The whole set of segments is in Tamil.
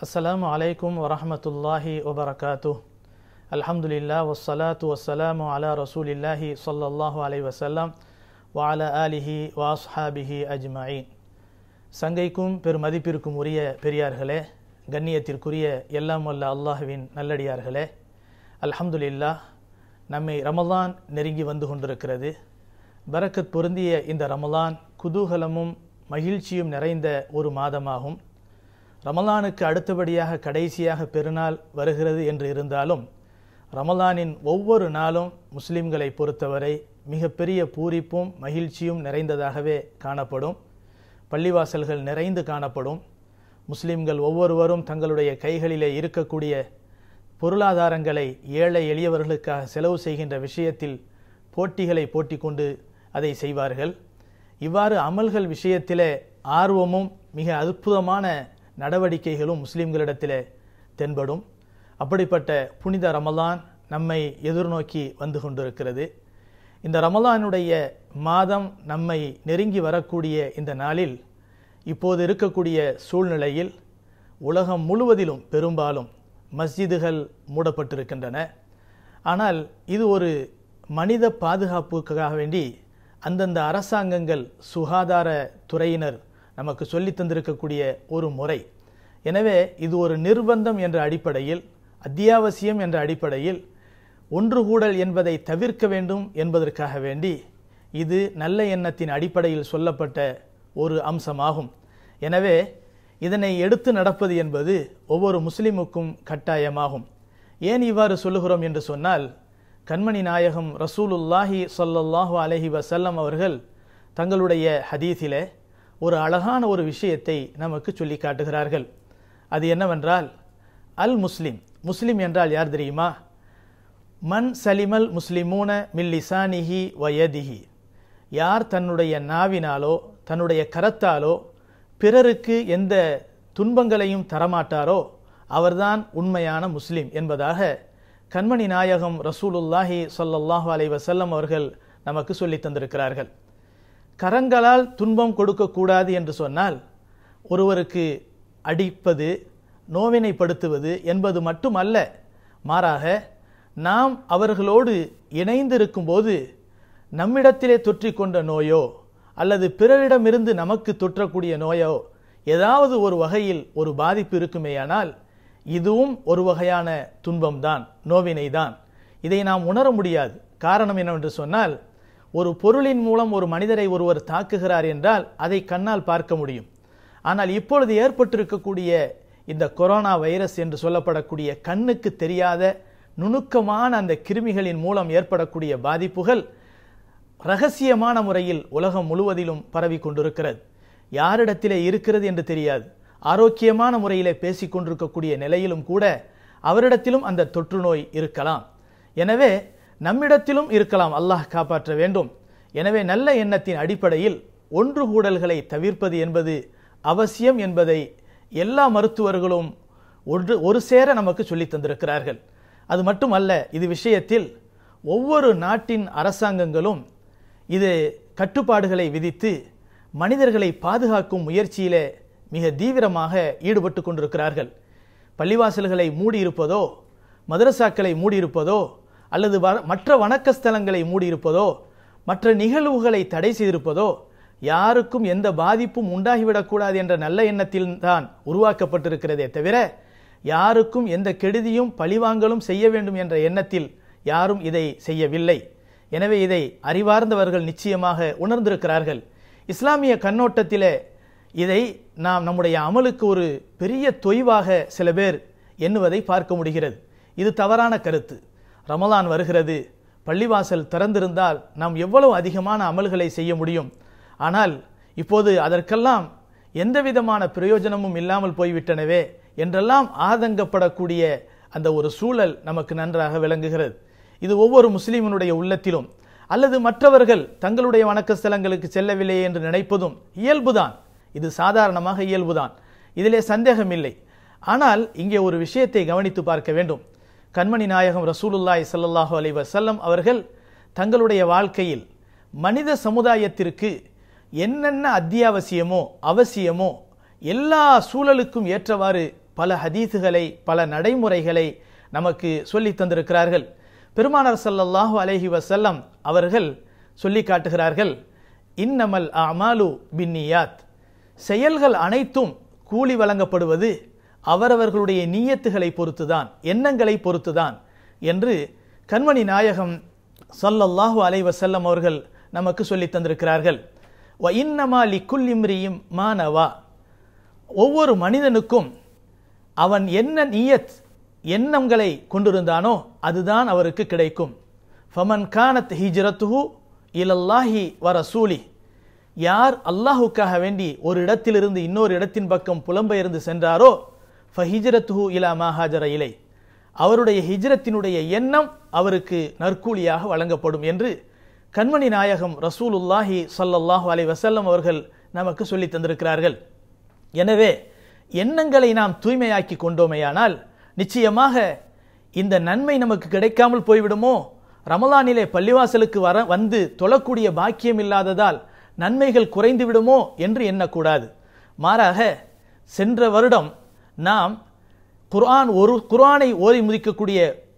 அஸ்ஸலாமு அலைக்கும் வரஹமத்துல்லாஹி வபரகாத்து அல்ஹம்துலில்லா வஸ்ஸலாத்து வஸ்ஸலாமு அலா ரசூலில்லாஹி ஸல்லல்லாஹு அலைஹி வஸல்லம் வஅலா ஆலிஹி வாஸ்ஹாபிஹி அஜ்மஈன் சங்கைக்கும் பெருமதிப்பிற்கும் உரிய பெரியார்களே கண்ணியத்திற்குரிய எல்லாம் வல்ல அல்லாஹுவின் நல்லடியார்களே அல்ஹம்துலில்லா நம்மை ரமலான் நெருங்கி வந்து கொண்டிருக்கிறது பரக்கத் பொருந்திய இந்த ரமலான் குதூகலமும் மகிழ்ச்சியும் நிறைந்த ஒரு மாதமாகும் ரமலானுக்கு அடுத்தபடியாக கடைசியாக பெருநாள் வருகிறது என்று இருந்தாலும் ரமலானின் ஒவ்வொரு நாளும் முஸ்லிம்களை பொறுத்தவரை மிகப்பெரிய பூரிப்பும் மகிழ்ச்சியும் நிறைந்ததாகவே காணப்படும் பள்ளிவாசல்கள் நிறைந்து காணப்படும் முஸ்லிம்கள் ஒவ்வொருவரும் தங்களுடைய கைகளிலே இருக்கக்கூடிய பொருளாதாரங்களை ஏழை எளியவர்களுக்காக செலவு செய்கின்ற விஷயத்தில் போட்டிகளை போட்டி கொண்டு அதை செய்வார்கள் இவ்வாறு அமல்கள் விஷயத்திலே ஆர்வமும் மிக அற்புதமான நடவடிக்கைகளும் முஸ்லிம்களிடத்திலே தென்படும் அப்படிப்பட்ட புனித ரமலான் நம்மை எதிர்நோக்கி வந்து கொண்டிருக்கிறது இந்த ரமலானுடைய மாதம் நம்மை நெருங்கி வரக்கூடிய இந்த நாளில் இப்போது இருக்கக்கூடிய சூழ்நிலையில் உலகம் முழுவதிலும் பெரும்பாலும் மஸ்ஜிதுகள் மூடப்பட்டிருக்கின்றன ஆனால் இது ஒரு மனித பாதுகாப்புக்காக வேண்டி அந்தந்த அரசாங்கங்கள் சுகாதார துறையினர் நமக்கு சொல்லி தந்திருக்கக்கூடிய ஒரு முறை எனவே இது ஒரு நிர்பந்தம் என்ற அடிப்படையில் அத்தியாவசியம் என்ற அடிப்படையில் ஒன்று கூடல் என்பதை தவிர்க்க வேண்டும் என்பதற்காக வேண்டி இது நல்ல எண்ணத்தின் அடிப்படையில் சொல்லப்பட்ட ஒரு அம்சமாகும் எனவே இதனை எடுத்து நடப்பது என்பது ஒவ்வொரு முஸ்லிமுக்கும் கட்டாயமாகும் ஏன் இவ்வாறு சொல்லுகிறோம் என்று சொன்னால் கண்மணி நாயகம் ரசூலுல்லாஹி சொல்லல்லாஹு அலஹி வசல்லம் அவர்கள் தங்களுடைய ஹதீஸிலே ஒரு அழகான ஒரு விஷயத்தை நமக்கு சொல்லி காட்டுகிறார்கள் அது என்னவென்றால் அல் முஸ்லிம் முஸ்லிம் என்றால் யார் தெரியுமா மன் சலிமல் முஸ்லிமூன மில்லிசானிஹி வயதிஹி யார் தன்னுடைய நாவினாலோ தன்னுடைய கரத்தாலோ பிறருக்கு எந்த துன்பங்களையும் தரமாட்டாரோ அவர்தான் உண்மையான முஸ்லிம் என்பதாக கண்மணி நாயகம் ரசூலுல்லாஹி சொல்லல்லாஹு அலை வசல்லம் அவர்கள் நமக்கு சொல்லி தந்திருக்கிறார்கள் கரங்களால் துன்பம் கொடுக்கக்கூடாது என்று சொன்னால் ஒருவருக்கு அடிப்பது நோவினைப்படுத்துவது என்பது மட்டுமல்ல மாறாக நாம் அவர்களோடு இணைந்திருக்கும் போது நம்மிடத்திலே தொற்றிக்கொண்ட நோயோ அல்லது பிறரிடமிருந்து நமக்கு தொற்றக்கூடிய நோயோ ஏதாவது ஒரு வகையில் ஒரு பாதிப்பு இருக்குமேயானால் இதுவும் ஒரு வகையான துன்பம்தான் நோவினைதான் இதை நாம் உணர முடியாது காரணம் என்னவென்று சொன்னால் ஒரு பொருளின் மூலம் ஒரு மனிதரை ஒருவர் தாக்குகிறார் என்றால் அதை கண்ணால் பார்க்க முடியும் ஆனால் இப்பொழுது ஏற்பட்டிருக்கக்கூடிய இந்த கொரோனா வைரஸ் என்று சொல்லப்படக்கூடிய கண்ணுக்கு தெரியாத நுணுக்கமான அந்த கிருமிகளின் மூலம் ஏற்படக்கூடிய பாதிப்புகள் ரகசியமான முறையில் உலகம் முழுவதிலும் பரவி கொண்டிருக்கிறது யாரிடத்திலே இருக்கிறது என்று தெரியாது ஆரோக்கியமான முறையிலே பேசிக் கொண்டிருக்கக்கூடிய நிலையிலும் கூட அவரிடத்திலும் அந்த தொற்று நோய் இருக்கலாம் எனவே நம்மிடத்திலும் இருக்கலாம் அல்லாஹ் காப்பாற்ற வேண்டும் எனவே நல்ல எண்ணத்தின் அடிப்படையில் ஒன்று கூடல்களை தவிர்ப்பது என்பது அவசியம் என்பதை எல்லா மருத்துவர்களும் ஒன்று ஒரு சேர நமக்கு சொல்லி தந்திருக்கிறார்கள் அது மட்டுமல்ல இது விஷயத்தில் ஒவ்வொரு நாட்டின் அரசாங்கங்களும் இது கட்டுப்பாடுகளை விதித்து மனிதர்களை பாதுகாக்கும் முயற்சியிலே மிக தீவிரமாக ஈடுபட்டு கொண்டிருக்கிறார்கள் பள்ளிவாசல்களை மூடியிருப்பதோ மதரசாக்களை மூடியிருப்பதோ அல்லது மற்ற வணக்க ஸ்தலங்களை மூடியிருப்பதோ மற்ற நிகழ்வுகளை தடை செய்திருப்பதோ யாருக்கும் எந்த பாதிப்பும் உண்டாகிவிடக்கூடாது என்ற நல்ல எண்ணத்தில் தான் உருவாக்கப்பட்டிருக்கிறதே தவிர யாருக்கும் எந்த கெடுதியும் பழிவாங்கலும் செய்ய வேண்டும் என்ற எண்ணத்தில் யாரும் இதை செய்யவில்லை எனவே இதை அறிவார்ந்தவர்கள் நிச்சயமாக உணர்ந்திருக்கிறார்கள் இஸ்லாமிய கண்ணோட்டத்திலே இதை நாம் நம்முடைய அமலுக்கு ஒரு பெரிய தொய்வாக சில பேர் எண்ணுவதை பார்க்க முடிகிறது இது தவறான கருத்து ரமலான் வருகிறது பள்ளிவாசல் திறந்திருந்தால் நாம் எவ்வளவு அதிகமான அமல்களை செய்ய முடியும் ஆனால் இப்போது அதற்கெல்லாம் எந்த விதமான பிரயோஜனமும் இல்லாமல் போய்விட்டனவே என்றெல்லாம் ஆதங்கப்படக்கூடிய அந்த ஒரு சூழல் நமக்கு நன்றாக விளங்குகிறது இது ஒவ்வொரு முஸ்லீமனுடைய உள்ளத்திலும் அல்லது மற்றவர்கள் தங்களுடைய வணக்க ஸ்தலங்களுக்கு செல்லவில்லை என்று நினைப்பதும் இயல்புதான் இது சாதாரணமாக இயல்புதான் இதிலே சந்தேகமில்லை ஆனால் இங்கே ஒரு விஷயத்தை கவனித்து பார்க்க வேண்டும் கண்மணி நாயகம் ரசூலுல்லாய் சல்லாஹூ அலி வசல்லம் அவர்கள் தங்களுடைய வாழ்க்கையில் மனித சமுதாயத்திற்கு என்னென்ன அத்தியாவசியமோ அவசியமோ எல்லா சூழலுக்கும் ஏற்றவாறு பல ஹதீஸுகளை பல நடைமுறைகளை நமக்கு சொல்லி தந்திருக்கிறார்கள் பெருமானார் ஸல்லல்லாஹு அலைஹி வஸல்லம் அவர்கள் சொல்லி காட்டுகிறார்கள் இன்னமல் அமாலு பின்னியாத் செயல்கள் அனைத்தும் கூலி வழங்கப்படுவது அவரவர்களுடைய நீயத்துகளை பொறுத்துதான் எண்ணங்களை பொறுத்துதான் என்று கண்மணி நாயகம் ஸல்லல்லாஹு அலைஹி வஸல்லம் அவர்கள் நமக்கு சொல்லி தந்திருக்கிறார்கள் வ இன்னமா லிக்குல்லிம்ரியும் மானவா ஒவ்வொரு மனிதனுக்கும் அவன் என்ன நியத் எண்ணங்களை கொண்டிருந்தானோ அதுதான் அவருக்கு கிடைக்கும் ஃபமன் கானத் ஹிஜ்ரத்துஹு இலல்லாஹி வ ரசூலி யார் அல்லாஹுக்காக வேண்டி ஒரு இடத்திலிருந்து இன்னொரு இடத்தின் பக்கம் புலம்பெயர்ந்து சென்றாரோ ஃபஹிஜ்ரத்துஹு இலா மாஹாஜர இலை அவருடைய ஹிஜ்ரத்தினுடைய எண்ணம் அவருக்கு நற்கூலியாக வழங்கப்படும் என்று கண்மணி நாயகம் ரசூலுல்லாஹி ஸல்லல்லாஹு அலைஹி வஸல்லம் அவர்கள் நமக்கு சொல்லி தந்திருக்கிறார்கள் எனவே எண்ணங்களை நாம் தூய்மையாக்கி கொண்டோமேயானால் நிச்சயமாக இந்த நன்மை நமக்கு கிடைக்காமல் போய்விடுமோ ரமலானிலே பள்ளிவாசலுக்கு வர வந்து தொழக்கூடிய பாக்கியம் இல்லாததால் நன்மைகள் குறைந்து விடுமோ என்று எண்ணக்கூடாது மாறாக சென்ற வருடம் நாம் குர்ஆன் ஒரு குர்ஆனை ஓதி முடிக்கக்கூடிய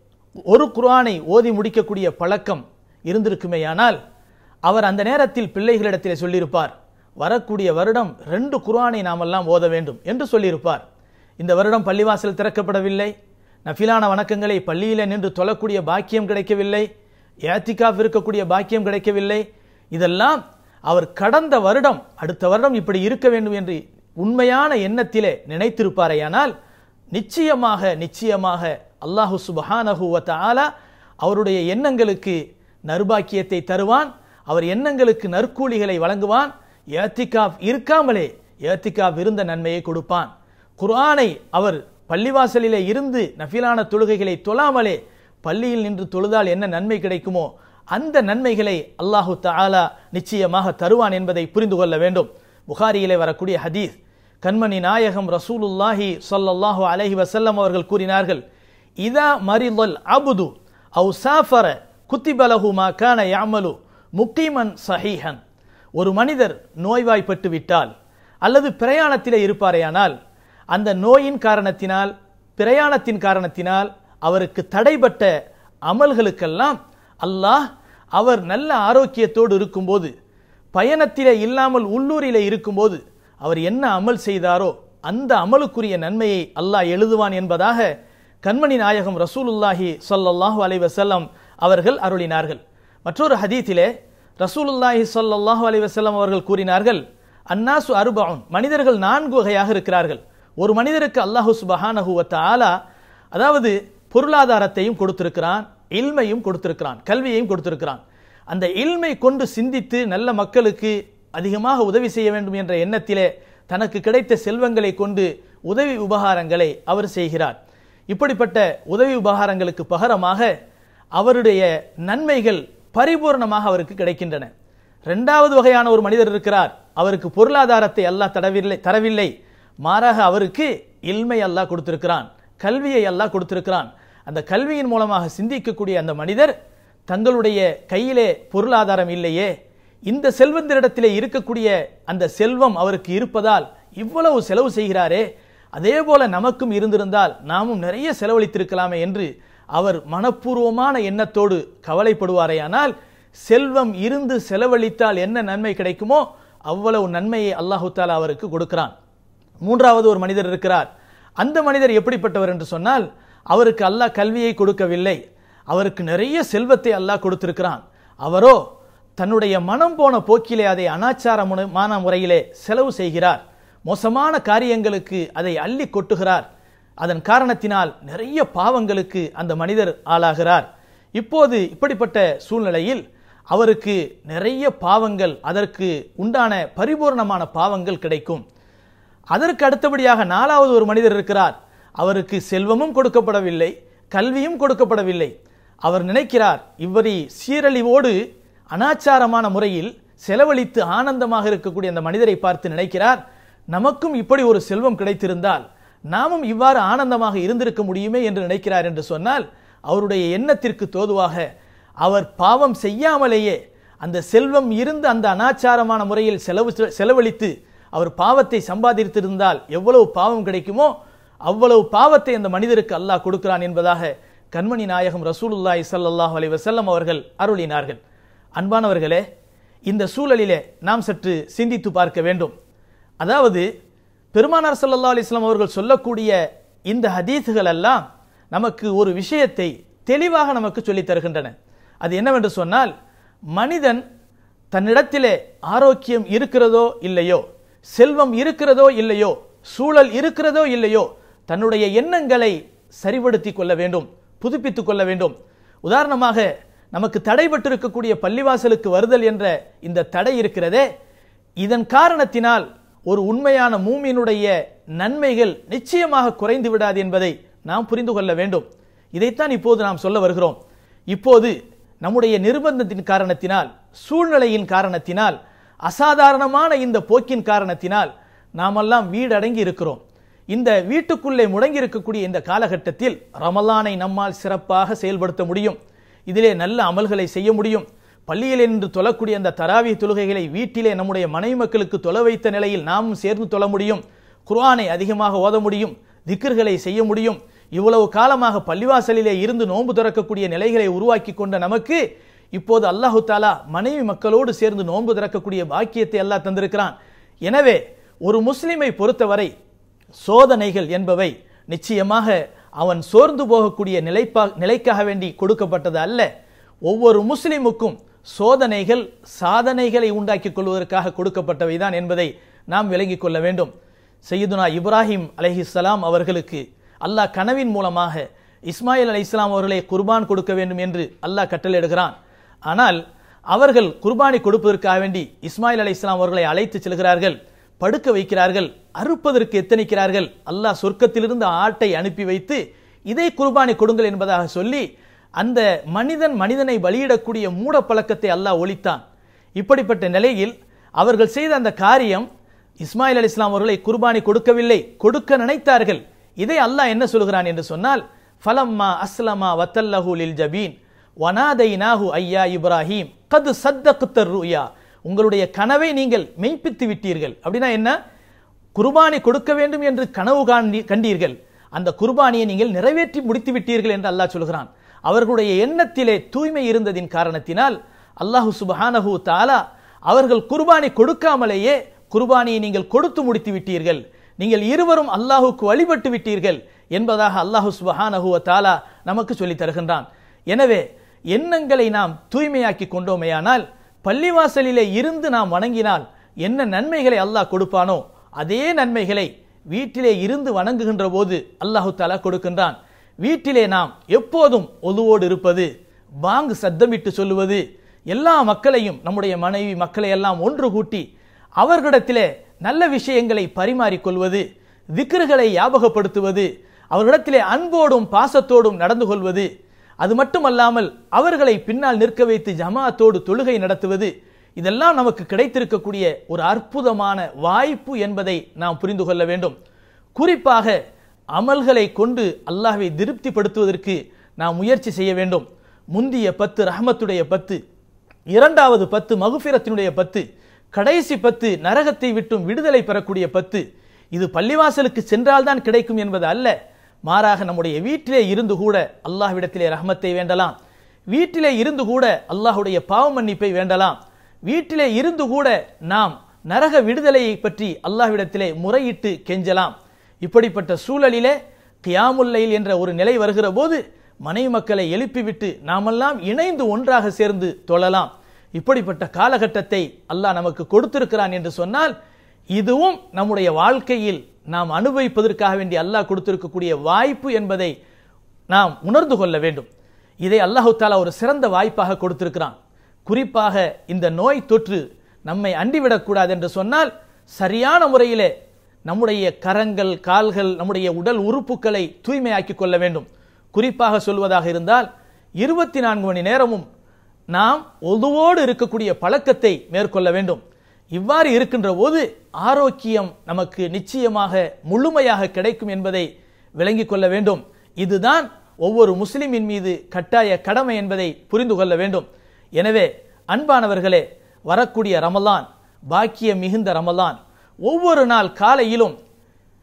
ஒரு குர்ஆனை ஓதி முடிக்கக்கூடிய பழக்கம் இருந்திருக்குமேயானால் அவர் அந்த நேரத்தில் பிள்ளைகளிடத்திலே சொல்லியிருப்பார் வரக்கூடிய வருடம் ரெண்டு குர்ஆனை நாமெல்லாம் ஓத வேண்டும் என்று சொல்லியிருப்பார் இந்த வருடம் பள்ளிவாசல் திறக்கப்படவில்லை நஃபிலான வணக்கங்களை பள்ளியிலே நின்று தொழக்கூடிய பாக்கியம் கிடைக்கவில்லை ஏத்திகாஃப் இருக்கக்கூடிய பாக்கியம் கிடைக்கவில்லை இதெல்லாம் அவர் கடந்த வருடம் அடுத்த வருடம் இப்படி இருக்க வேண்டும் என்று உண்மையான எண்ணத்திலே நினைத்திருப்பாரேயானால் நிச்சயமாக நிச்சயமாக அல்லாஹு சுபஹானஹு வ தஆலா அவருடைய எண்ணங்களுக்கு நர்பாக்கியத்தை தருவான் அவர் எண்ணங்களுக்கு நற்கூலிகளை வழங்குவான் ஏத்திகாப் இருக்காமலே ஏத்திகாப் இருந்த நன்மையை கொடுப்பான் குர்ஆனை அவர் பள்ளிவாசலிலே இருந்து நஃபிலான தொழுகைகளை தொழாமலே பள்ளியில் நின்று தொழுதால் என்ன நன்மை கிடைக்குமோ அந்த நன்மைகளை அல்லாஹு தஆலா நிச்சயமாக தருவான் என்பதை புரிந்து கொள்ள வேண்டும் புகாரியிலே வரக்கூடிய ஹதீஸ் கண்மணி நாயகம் ரசூலுல்லாஹி ஸல்லல்லாஹு அலைஹி வஸல்லம் அவர்கள் கூறினார்கள் இதா மரிதல் அபுது அவு சாஃபர குத்திபலஹு மா கான யாமலு முக்கீமன் சஹீஹன் ஒரு மனிதர் நோய்வாய்ப்பட்டு விட்டால் அல்லது பிரயாணத்திலே இருப்பாரேயானால் அந்த நோயின் காரணத்தினால் பிரயாணத்தின் காரணத்தினால் அவருக்கு தடைப்பட்ட அமல்களுக்கெல்லாம் அல்லாஹ் அவர் நல்ல ஆரோக்கியத்தோடு இருக்கும்போது பயணத்திலே இல்லாமல் உள்ளூரிலே இருக்கும்போது அவர் என்ன அமல் செய்தாரோ அந்த அமலுக்குரிய நன்மையை அல்லாஹ் எழுதுவான் என்பதாக கண்மணி நாயகம் ரசூலுல்லாஹி ஸல்லல்லாஹு அலைஹி வஸல்லம் அவர்கள் அருளினார்கள் மற்றொரு ஹதீத்திலே ரசூலுல்லாஹி ஸல்லல்லாஹு அலைஹி வஸல்லம் அவர்கள் கூறினார்கள் அன்னாசு அர்பவுன் மனிதர்கள் நான்கு வகையாக இருக்கிறார்கள் ஒரு மனிதருக்கு அல்லாஹு சுபஹானஹு வ தஆலா அதாவது பொருளாதாரத்தையும் கொடுத்திருக்கிறான் இல்மையும் கொடுத்திருக்கிறான் கல்வியையும் கொடுத்திருக்கிறான் அந்த இல்மை கொண்டு சிந்தித்து நல்ல மக்களுக்கு அதிகமாக உதவி செய்ய வேண்டும் என்ற எண்ணத்திலே தனக்கு கிடைத்த செல்வங்களை கொண்டு உதவி உபகாரங்களை அவர் செய்கிறார் இப்படிப்பட்ட உதவி உபகாரங்களுக்கு பகரமாக அவருடைய நன்மைகள் பரிபூர்ணமாக அவருக்கு கிடைக்கின்றன இரண்டாவது வகையான ஒரு மனிதர் இருக்கிறார் அவருக்கு பொருளாதாரத்தை அல்லாஹ் தரவில்லை தரவில்லை மாறாக அவருக்கு இல்மை அல்லாஹ் கொடுத்திருக்கிறான் கல்வியை அல்லாஹ் கொடுத்திருக்கிறான் அந்த கல்வியின் மூலமாக சிந்திக்கக்கூடிய அந்த மனிதர் தங்களுடைய கையிலே பொருளாதாரம் இல்லையே இந்த செல்வந்தரிடத்திலே இருக்கக்கூடிய அந்த செல்வம் அவருக்கு இருப்பதால் இவ்வளவு செலவு செய்கிறாரே அதே போல நமக்கும் இருந்திருந்தால் நாமும் நிறைய செலவழித்திருக்கலாமே என்று அவர் மனப்பூர்வமான எண்ணத்தோடு கவலைப்படுவாரேயானால் செல்வம் இருந்து செலவழித்தால் என்ன நன்மை கிடைக்குமோ அவ்வளவு நன்மையை அல்லாஹு தாலா அவருக்கு கொடுக்கிறான் மூன்றாவது ஒரு மனிதர் இருக்கிறார் அந்த மனிதர் எப்படிப்பட்டவர் என்று சொன்னால் அவருக்கு அல்லாஹ் கல்வியை கொடுக்கவில்லை அவருக்கு நிறைய செல்வத்தை அல்லாஹ் கொடுத்திருக்கிறான் அவரோ தன்னுடைய மனம் போன போக்கிலே அதை அனாச்சாரமான முறையிலே செலவு செய்கிறார் மோசமான காரியங்களுக்கு அதை அள்ளி கொட்டுகிறார் அதன் காரணத்தினால் நிறைய பாவங்களுக்கு அந்த மனிதர் ஆளாகிறார் இப்போது இப்படிப்பட்ட சூழ்நிலையில் அவருக்கு நிறைய பாவங்கள் அதற்கு உண்டான பரிபூர்ணமான பாவங்கள் கிடைக்கும் அதற்கு அடுத்தபடியாக நாலாவது ஒரு மனிதர் இருக்கிறார் அவருக்கு செல்வமும் கொடுக்கப்படவில்லை கல்வியும் கொடுக்கப்படவில்லை அவர் நினைக்கிறார் இவரை சீரழிவோடு அனாச்சாரமான முறையில் செலவழித்து ஆனந்தமாக இருக்கக்கூடிய அந்த மனிதரை பார்த்து நினைக்கிறார் நமக்கும் இப்படி ஒரு செல்வம் கிடைத்திருந்தால் நாமும் இவ்வாறு ஆனந்தமாக இருந்திருக்க முடியுமே என்று நினைக்கிறார் என்று சொன்னால் அவருடைய எண்ணத்திற்கு தோதுவாக அவர் பாவம் செய்யாமலேயே அந்த செல்வம் இருந்து அந்த அனாச்சாரமான முறையில் செலவு செலவழித்து அவர் பாவத்தை சம்பாதித்திருந்தால் எவ்வளவு பாவம் கிடைக்குமோ அவ்வளவு பாவத்தை அந்த மனிதருக்கு அல்லாஹ் கொடுக்கிறான் என்பதாக கண்மணி நாயகம் ரசூலுல்லாஹி ஸல்லல்லாஹு அலைஹி வஸல்லம் அவர்கள் அருளினார்கள் அன்பானவர்களே இந்த சூழலிலே நாம் சற்று சிந்தித்து பார்க்க வேண்டும் அதாவது பெருமானார் ஸல்லல்லாஹு அலைஹி வஸல்லம் அவர்கள் சொல்லக்கூடிய இந்த ஹதீஸுகள் எல்லாம் நமக்கு ஒரு விஷயத்தை தெளிவாக நமக்கு சொல்லித் தருகின்றன அது என்னவென்று சொன்னால் மனிதன் தன்னிடத்திலே ஆரோக்கியம் இருக்கிறதோ இல்லையோ செல்வம் இருக்கிறதோ இல்லையோ சூழல் இருக்கிறதோ இல்லையோ தன்னுடைய எண்ணங்களை சரிபடுத்திக் கொள்ள வேண்டும் புதுப்பித்துக் கொள்ள வேண்டும் உதாரணமாக நமக்கு தடைபட்டிருக்கக்கூடிய பள்ளிவாசலுக்கு வருதல் என்ற இந்த தடை இருக்கிறதே இதன் காரணத்தினால் ஒரு உண்மையான மூமியினுடைய நன்மைகள் நிச்சயமாக குறைந்து விடாது என்பதை நாம் புரிந்து கொள்ள வேண்டும் இதைத்தான் இப்போது நாம் சொல்ல வருகிறோம் இப்போது நம்முடைய நிர்பந்தத்தின் காரணத்தினால் சூழ்நிலையின் காரணத்தினால் அசாதாரணமான இந்த போக்கின் காரணத்தினால் நாமெல்லாம் வீடடங்கி இருக்கிறோம் இந்த வீட்டுக்குள்ளே முடங்கி இருக்கக்கூடிய இந்த காலகட்டத்தில் ரமலானை நம்மால் சிறப்பாக செயல்படுத்த முடியும் இதிலே நல்ல அமல்களை செய்ய முடியும் பள்ளியில் நின்று தொழக்கூடிய அந்த தராவி தொழுகைகளை வீட்டிலே நம்முடைய மனைவி மக்களுக்கு தொலை வைத்த நிலையில் நாமும் சேர்ந்து தொழ முடியும் குர்ஆனை அதிகமாக ஓத முடியும் திக்ர்களை செய்ய முடியும் இவ்வளவு காலமாக பள்ளிவாசலிலே இருந்து நோன்பு திறக்கக்கூடிய நிலைகளை உருவாக்கி கொண்ட நமக்கு இப்போது அல்லாஹு தாலா மனைவி மக்களோடு சேர்ந்து நோன்பு திறக்கக்கூடிய பாக்கியத்தை அல்லாஹ் தந்திருக்கிறான் எனவே ஒரு முஸ்லிமை பொறுத்தவரை சோதனைகள் என்பவை நிச்சயமாக அவன் சோர்ந்து போகக்கூடிய நிலைப்பா நிலைக்காக வேண்டி கொடுக்கப்பட்டது அல்ல ஒவ்வொரு முஸ்லிமுக்கும் சோதனைகள் சாதனைகளை உண்டாக்கிக் கொள்வதற்காக கொடுக்கப்பட்டவைதான் என்பதை நாம் விளங்கிக் கொள்ள வேண்டும் சையதுனா இப்ராஹிம் அலைஹிஸ்ஸலாம் அவர்களுக்கு அல்லாஹ் கனவின் மூலமாக இஸ்மாயில் அலை இஸ்லாம் அவர்களை குர்பான் கொடுக்க வேண்டும் என்று அல்லாஹ் கட்டளையிடுகிறான் ஆனால் அவர்கள் குர்பானி கொடுப்பதற்காக வேண்டி இஸ்மாயில் அலை இஸ்லாம் அவர்களை அழைத்து செல்கிறார்கள் படுக்க வைக்கிறார்கள் அறுப்பதற்கு எத்தனிக்கிறார்கள் அல்லாஹ் சொர்க்கத்திலிருந்து ஆட்டை அனுப்பி வைத்து இதை குர்பானி கொடுங்கள் என்பதாக சொல்லி அந்த மனிதன் மனிதனை பலியிடக்கூடிய மூட பழக்கத்தை அல்லாஹ் ஒழித்தான் இப்படிப்பட்ட நிலையில் அவர்கள் செய்த அந்த காரியம் இஸ்மாயில் அலி இஸ்லாம் அவர்களை குர்பானி கொடுக்கவில்லை கொடுக்க நினைத்தார்கள் இதை அல்லாஹ் என்ன சொல்கிறான் என்று சொன்னால் ஃபலம்மா அஸ்லமா வத்தல்லஹு லில் ஜபீன் வனாதைனாஹு ஐயா இப்ராஹிம் கது சத்தகுத்தர் ருயா உங்களுடைய கனவை நீங்கள் மெய்ப்பித்து விட்டீர்கள் அப்படின்னா என்ன குர்பானி கொடுக்க வேண்டும் என்று கனவு காண்டி- கண்டீர்கள் அந்த குர்பானியை நீங்கள் நிறைவேற்றி முடித்து விட்டீர்கள் என்று அல்லாஹ் சொல்கிறான் அவர்களுடைய எண்ணத்திலே தூய்மை இருந்ததின் காரணத்தினால் அல்லாஹு சுபஹானஹு தாலா அவர்கள் குர்பானி கொடுக்காமலேயே குர்பானியை நீங்கள் கொடுத்து முடித்து விட்டீர்கள் நீங்கள் இருவரும் அல்லாஹுக்கு வழிபட்டு விட்டீர்கள் என்பதாக அல்லாஹு சுபஹானஹு வ தாலா நமக்கு சொல்லித் தருகின்றான் எனவே எண்ணங்களை நாம் தூய்மையாக்கி கொண்டோமேயானால் பள்ளிவாசலிலே இருந்து நாம் வணங்கினால் என்ன நன்மைகளை அல்லாஹ் கொடுப்பானோ அதே நன்மைகளை வீட்டிலே இருந்து வணங்குகின்ற போது அல்லாஹு தாலா கொடுக்கின்றான் வீட்டிலே நாம் எப்போதும் ஒதுவோடு இருப்பது பாங்கு சத்தமிட்டு சொல்லுவது எல்லா மக்களையும் நம்முடைய மனைவி மக்களை எல்லாம் ஒன்று கூட்டி அவர்களிடத்திலே நல்ல விஷயங்களை பரிமாறிக்கொள்வது திக்ருகளை ஞாபகப்படுத்துவது அவர்களிடத்திலே அன்போடும் பாசத்தோடும் நடந்து கொள்வது அது மட்டுமல்லாமல் அவர்களை பின்னால் நிற்க வைத்து ஜமாத்தோடு தொழுகை நடத்துவது இதெல்லாம் நமக்கு கிடைத்திருக்கக்கூடிய ஒரு அற்புதமான வாய்ப்பு என்பதை நாம் புரிந்து கொள்ள வேண்டும் குறிப்பாக அமல்களை கொண்டு அல்லாஹ்வை திருப்திப்படுத்துவதற்கு நாம் முயற்சி செய்ய வேண்டும் முந்திய பத்து ரஹமத்துடைய பத்து இரண்டாவது பத்து மகுஃபிரத்தினுடைய பத்து கடைசி பத்து நரகத்தை விட்டும் விடுதலை பெறக்கூடிய பத்து இது பள்ளிவாசலுக்கு சென்றால்தான் கிடைக்கும் என்பது அல்ல மாறாக நம்முடைய வீட்டிலே இருந்து கூட அல்லாஹ்விடத்திலே ரஹமத்தை வேண்டலாம் வீட்டிலே இருந்து கூட அல்லாஹ்வுடைய பாவ மன்னிப்பை வேண்டலாம் வீட்டிலே இருந்து கூட நாம் நரக விடுதலையை பற்றி அல்லாஹ்விடத்திலே முறையிட்டு கெஞ்சலாம் இப்படிப்பட்ட சூழலிலே கியாமுல்லைல் என்ற ஒரு நிலை வருகிற போது மனைவி மக்களை எழுப்பிவிட்டு நாமெல்லாம் இணைந்து ஒன்றாக சேர்ந்து தொழலாம் இப்படிப்பட்ட காலகட்டத்தை அல்லாஹ் நமக்கு கொடுத்திருக்கிறான் என்று சொன்னால் இதுவும் நம்முடைய வாழ்க்கையில் நாம் அனுபவிப்பதற்காக வேண்டி அல்லாஹ் கொடுத்திருக்கக்கூடிய வாய்ப்பு என்பதை நாம் உணர்ந்து கொள்ள வேண்டும் இதை அல்லாஹு தாலா ஒரு சிறந்த வாய்ப்பாக கொடுத்திருக்கிறான் குறிப்பாக இந்த நோய் தொற்று நம்மை அண்டிவிடக்கூடாது என்று சொன்னால் சரியான முறையிலே நம்முடைய கரங்கள் கால்கள் நம்முடைய உடல் உறுப்புகளை தூய்மையாக்கிக் கொள்ள வேண்டும் குறிப்பாக சொல்வதாக இருந்தால் இருபத்தி நான்கு மணி நேரமும் நாம் ஒதுவோடு இருக்கக்கூடிய பழக்கத்தை மேற்கொள்ள வேண்டும் இவ்வாறு இருக்கின்ற போது ஆரோக்கியம் நமக்கு நிச்சயமாக முழுமையாக கிடைக்கும் என்பதை விளங்கிக் கொள்ள வேண்டும் இதுதான் ஒவ்வொரு முஸ்லிமின் மீது கட்டாய கடமை என்பதை புரிந்து கொள்ள வேண்டும் எனவே அன்பானவர்களே வரக்கூடிய ரமலான் பாக்கியம் மிகுந்த ரமலான் ஒவ்வொரு நாள் காலையிலும்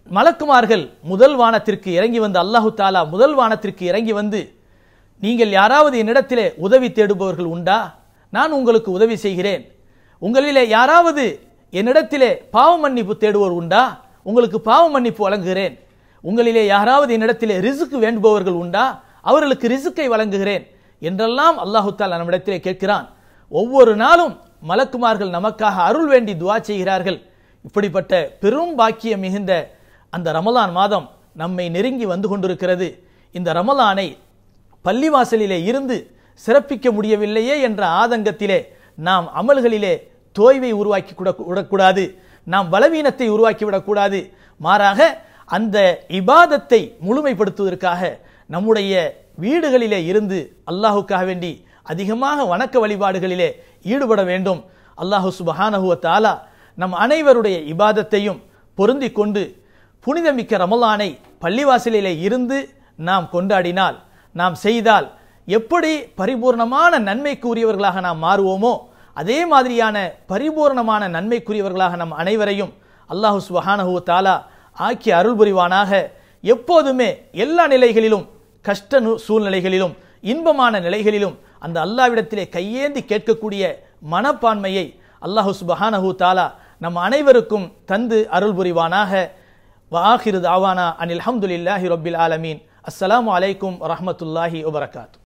மலக்குமார்கள் முதல் வானத்திற்கு இறங்கி வந்து அல்லாஹு தாலா முதல் வானத்திற்கு இறங்கி வந்து நீங்கள் யாராவது என்னிடத்திலே உதவி தேடுபவர்கள் உண்டா நான் உங்களுக்கு உதவி செய்கிறேன் உங்களிலே யாராவது என்னிடத்திலே பாவ மன்னிப்பு தேடுவோர் உண்டா உங்களுக்கு பாவ மன்னிப்பு வழங்குகிறேன் உங்களிலே யாராவது என்னிடத்திலே ரிசுக்கு வேண்டுபவர்கள் உண்டா அவர்களுக்கு ரிசுக்கை வழங்குகிறேன் என்றெல்லாம் அல்லாஹு தாலா நம்மிடத்திலே கேட்கிறான் ஒவ்வொரு நாளும் மலக்குமார்கள் நமக்காக அருள் வேண்டி துவா செய்கிறார்கள் இப்படிப்பட்ட பெரும் பாக்கியம் மிகுந்த அந்த ரமலான் மாதம் நம்மை நெருங்கி வந்து கொண்டிருக்கிறது இந்த ரமலானை பள்ளிவாசலிலே இருந்து சிறப்பிக்க முடியவில்லையே என்ற ஆதங்கத்திலே நாம் அமல்களிலே தோய்வை உருவாக்கி கூட- விடக்கூடாது நாம் பலவீனத்தை உருவாக்கி விடக்கூடாது மாறாக அந்த இபாதத்தை முழுமைப்படுத்துவதற்காக நம்முடைய வீடுகளிலே இருந்து அல்லாஹுக்காக வேண்டி அதிகமாக வணக்க வழிபாடுகளிலே ஈடுபட வேண்டும் அல்லாஹு சுபஹானஹு வ தஆலா நம் அனைவருடைய இபாதத்தையும் பொருந்திக் கொண்டு புனிதமிக்க ரமலானை பள்ளிவாசலிலே இருந்து நாம் கொண்டாடினால் நாம் செய்தால் எப்படி பரிபூர்ணமான நன்மைக்குரியவர்களாக நாம் மாறுவோமோ அதே மாதிரியான பரிபூர்ணமான நன்மைக்குரியவர்களாக நம் அனைவரையும் அல்லாஹு சுபஹானஹு வ தஆலா ஆக்கி அருள் புரிவானாக எப்போதுமே எல்லா நிலைகளிலும் கஷ்ட நு- சூழ்நிலைகளிலும் இன்பமான நிலைகளிலும் அந்த அல்லாவிடத்திலே கையேந்தி கேட்கக்கூடிய மனப்பான்மையை அல்லாஹு சுபஹானஹு தாலா நம் அனைவருக்கும் தந்து அருள் புரிவானாக வாஹிரு தாவானா அனில் அல்ஹம்துலில்லாஹி ரப்பில் ஆலமீன் அஸ்ஸலாமு அலைக்கும் வரஹ்மத்துல்லாஹி வபரகாத்து